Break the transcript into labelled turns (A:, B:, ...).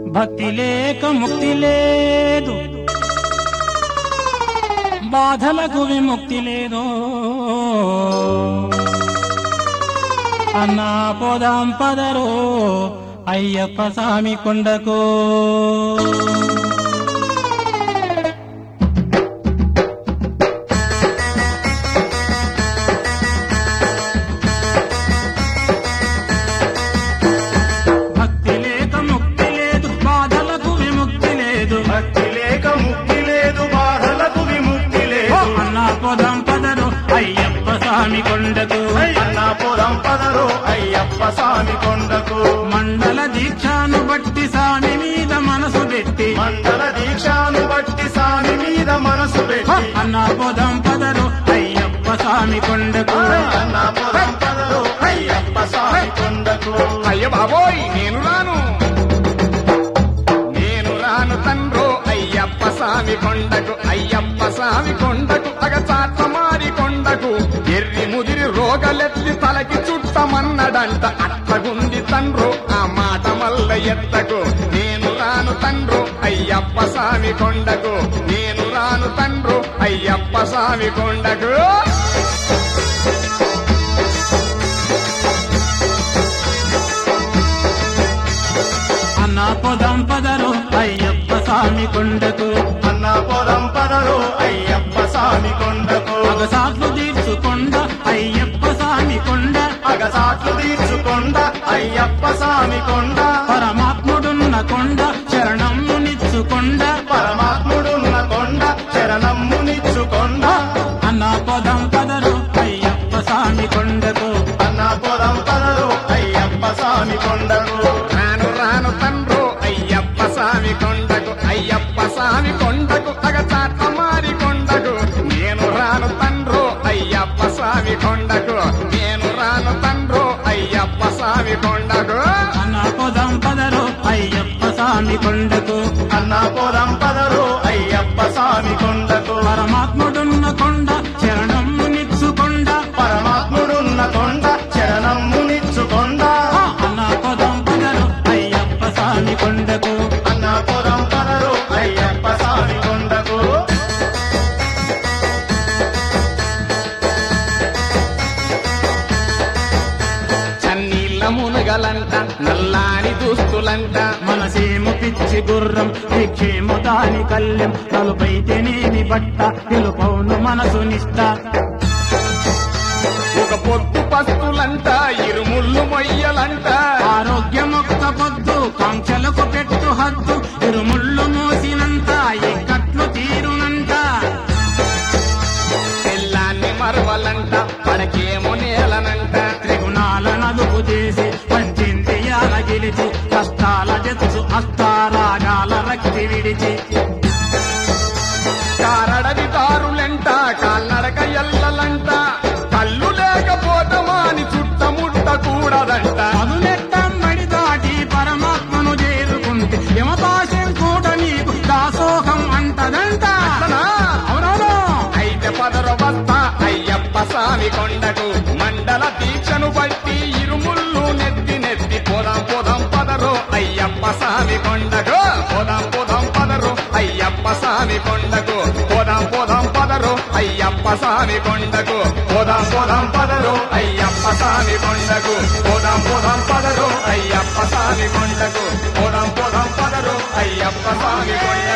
A: భక్తి లేక ముక్తి లేదు బాధలకు విముక్తి లేదు అన్నా పోదాం పదరో అయ్యప్ప స్వామి కొండకు భక్తి లేక ముక్తి లేదు బాధలకు విముక్తి లేదు
B: భక్తి లేక ముక్తి లేదు బాధలకు విముక్తి
A: ఓ
B: లేదు
A: అన్నా పోదాం పదరు అయ్యప్ప స్వామి కొండకు
B: అన్నా పొలం పదరు అయ్యప్ప స్వామి కొండకు
A: మండల దీక్షను బట్టి స్వామి మీద మనసు పెట్టి
B: మండల దీక్షను బట్టి స్వామి మీద మనసు
A: ఓ
B: పెట్టి
A: అన్నా పోదాం పదరు అయ్యప్ప స్వామి కొండకు
B: అన్నా పొలం పదరు అయ్యప్ప స్వామి కొండకు
C: అయ్య బాబోయ్ నేను రాను నేను రాను తండ్రో అయ్యప్ప స్వామి కొండకు అయ్యప్ప స్వామి కొండకు అగచాట్ల మారి కొండకు ఎర్రి ముదిరి రోగలెత్తి తలకి చుట్టమన్నడంట అట్టగుంది తండ్రు ఆ మాట మల్ల ఎత్తకు నేను రాను తండ్రు అయ్యప్ప స్వామి కొండకు నేను రాను తండ్రు అయ్యప్ప స్వామి కొండకు
A: అన్నా పోదాం పదరు అయ్యప్ప స్వామి కొండకు
B: అన్నా పొలం పదరు అయ్యప్ప స్వామి కొండకు
A: అగసాట్లు తీర్చుకొండ అయ్యప్ప స్వామి కొండ
B: అగసాట్లు తీర్చుకొండ అయ్యప్ప స్వామి కొండ
A: పరమాత్ముడున్న కొండ చరణము నిచ్చుకొండ
B: పరమాత్ముడున్న కొండ చరణమ్మునిచ్చుకొండ
A: అన్నా పోదాం పదరు అయ్యప్ప స్వామి కొండకు
B: అన్నా పొలం పదరు అయ్యప్ప స్వామి కొండకు
C: రాను రాను తండ్రు అయ్యప్ప స్వామి కొండకు అయ్యప్ప స్వామి కొండకు అగచాట్ల మారి కొండకు నేను రాను తండ్రు అయ్యప్ప స్వామి కొండకు నేను రాను తండ్రు అయ్యప్ప స్వామి కొండకు
A: అన్నా పోదాం పదరు అయ్యప్ప స్వామి కొండకు
B: అన్నా పొలం పదరు అయ్యప్ప స్వామి కొండకు
A: పరమాత్ముడున్న కొండ చరణము నిచ్చుకొండ
B: పరమాత్ముడున్న కొండ చరణమ్మునిచ్చుకొండ
A: ఆ అన్నా పోదాం పదరు అయ్యప్ప స్వామి కొండకు
B: అన్నా పొలం పదరు అయ్యప్ప స్వామి కొండకు
C: చన్నీళ్ళ మునగలంట నల్లాని దుస్తులంట
A: మనసేము పిచ్చి గుర్రం భిక్షేము దాని కల్యం తలుపైతేనేమి బట్ట తెలుపౌను మనసు నిష్ట
C: ఒక పొత్తు పస్తులంట ఇరుముళ్ళు మొయ్యలంట
A: ఆరోగ్యమొక్క పొద్దు కాంక్షలకు పెట్టు హద్దు ఇరుముళ్ళు మోసినంత ఎక్కట్లు తీరునంత
C: తెల్లాన్ని మరవలంట పడకేమో నేలనంట
A: త్రిగుణాల నదుపు చేసి పంచింద్రియాల గెలిచి కష్టాల జత్సు అస్తారాగాల రక్తి విడిచి
C: కారడవి దారులంట కాల్నడక ఎల్లలంట కళ్ళు లేకపోతమాని చుట్టముట్ట కూడదంట
A: మధునెట్టం మడి దాటి పరమాత్మను చేరుకుంటే యమపాశం కూడా నీకు దాసోహం అంటదంట
C: అట్లనా?
A: అవునవును
C: అయితే పదర వస్తా అయ్యప్ప స్వామి కొండకు మండల దీక్షను బట్టి ఇరుముళ్ళు నెత్తి నెత్తి పోదాం పోదాం పదరు అయ్యప్ప స్వామి కొండకు పోదాం పోదాం పదరు అయ్యప్ప స్వామి కొండకు పోదాం పోదాం పదరు అయ్యప్ప స్వామి కొండకు పోదాం పోదాం పదరు అయ్యప్ప స్వామి కొండకు పోదాం పోదాం పదరు అయ్యప్ప స్వామి కొండకు పోదాం పోదాం పదరు అయ్యప్ప స్వామి కొండకు